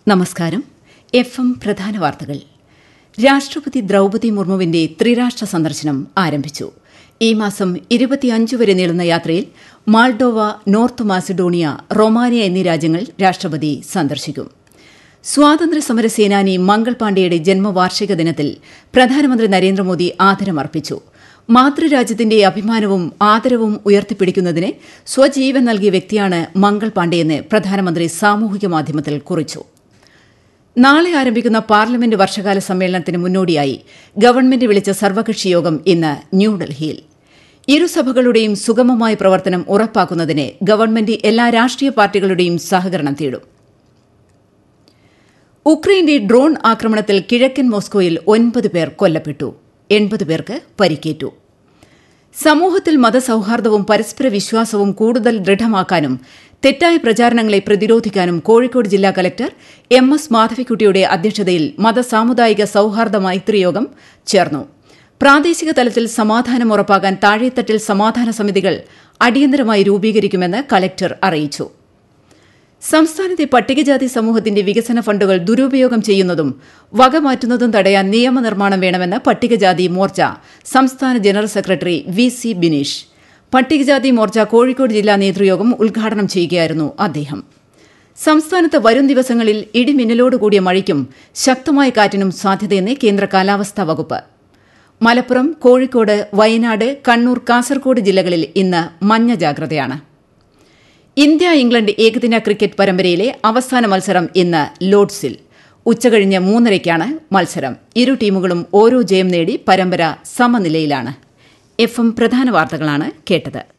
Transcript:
നമസ്കാരം F M പ്രധാന വാർത്തകൾ രാഷ്ട്രപതി ദ്രൌപതി മുർമുവിന്റെ ത്രിരാഷ്ട്ര സന്ദർശനം ആരംഭിച്ചു ഈ മാസം ഇരുപത്തിയഞ്ച് വരെ നീളുന്ന യാത്രയിൽ മാൾഡോവ നോർത്ത് മാസിഡോണിയ റൊമാനിയ എന്നീ രാജ്യങ്ങൾ രാഷ്ട്രപതി സന്ദർശിക്കും സ്വാതന്ത്ര്യസമര സേനാനി മംഗൾ പാണ്ഡെയുടെ ജന്മവാർഷിക ദിനത്തിൽ പ്രധാനമന്ത്രി നരേന്ദ്രമോദി ആദരമർപ്പിച്ചു മാതൃരാജ്യത്തിന്റെ അഭിമാനവും ആദരവും ഉയർത്തിപ്പിടിക്കുന്നതിന് സ്വജീവൻ നൽകിയ വ്യക്തിയാണ് മംഗൾ പാണ്ഡെയെന്ന് പ്രധാനമന്ത്രി സാമൂഹിക മാധ്യമത്തിൽ കുറിച്ചു നാളെ ആരംഭിക്കുന്ന പാർലമെന്റ് വർഷകാല സമ്മേളനത്തിന് മുന്നോടിയായി ഗവൺമെന്റ് വിളിച്ച സർവകക്ഷി യോഗം ഇന്ന് ന്യൂഡൽഹിയിൽ ഇരുസഭകളുടെയും സുഗമമായ പ്രവർത്തനം ഉറപ്പാക്കുന്നതിന് ഗവൺമെന്റ് എല്ലാ രാഷ്ട്രീയ പാർട്ടികളുടെയും സഹകരണം തേടും ഉക്രൈന്റെ ഡ്രോൺ ആക്രമണത്തിൽ കിഴക്കൻ മോസ്കോയിൽ ഒൻപത് പേർ കൊല്ലപ്പെട്ടു എൺപത് പേർക്ക് പരിക്കേറ്റു സമൂഹത്തിൽ മതസൌഹാർദ്ദവും പരസ്പര വിശ്വാസവും കൂടുതൽ ദൃഢമാക്കാനും തെറ്റായ പ്രചാരണങ്ങളെ പ്രതിരോധിക്കാനും കോഴിക്കോട് ജില്ലാ കലക്ടർ എം എസ് മാധവിക്കുട്ടിയുടെ അധ്യക്ഷതയിൽ മതസാമുദായിക സൌഹാർദ്ദ മൈത്രി യോഗം ചേർന്നു പ്രാദേശിക തലത്തിൽ സമാധാനം ഉറപ്പാക്കാൻ താഴെത്തട്ടിൽ സമാധാന സമിതികൾ അടിയന്തരമായി രൂപീകരിക്കുമെന്ന് കലക്ടർ അറിയിച്ചു സംസ്ഥാനത്തെ പട്ടികജാതി സമൂഹത്തിന്റെ വികസന ഫണ്ടുകൾ ദുരുപയോഗം ചെയ്യുന്നതും വകമാറ്റുന്നതും തടയാൻ നിയമനിർമ്മാണം വേണമെന്ന് പട്ടികജാതി മോർച്ച സംസ്ഥാന general secretary V C Bineesh പട്ടികജാതി മോർച്ച കോഴിക്കോട് ജില്ലാ നേതൃയോഗം ഉദ്ഘാടനം ചെയ്യുകയായിരുന്നു അദ്ദേഹം സംസ്ഥാനത്ത് വരും ദിവസങ്ങളിൽ ഇടിമിന്നലോടുകൂടിയ മഴയ്ക്കും ശക്തമായ കാറ്റിനും സാധ്യതയെന്ന് കേന്ദ്ര കാലാവസ്ഥാ വകുപ്പ് മലപ്പുറം കോഴിക്കോട് വയനാട് കണ്ണൂർ കാസർഗോഡ് ജില്ലകളിൽ ഇന്ന് മഞ്ഞ ജാഗ്രതയാണ് ഇന്ത്യ ഇംഗ്ലണ്ട് ഏകദിന ക്രിക്കറ്റ് പരമ്പരയിലെ അവസാന മത്സരം ഇന്ന് ലോഡ്സിൽ ഉച്ചകഴിഞ്ഞ് മൂന്നരയ്ക്കാണ് മത്സരം ഇരു ടീമുകളും ഓരോ ജയം നേടി പരമ്പര സമനിലയിലാണ് എഫ് എം പ്രധാന വാർത്തകളാണ് കേട്ടത്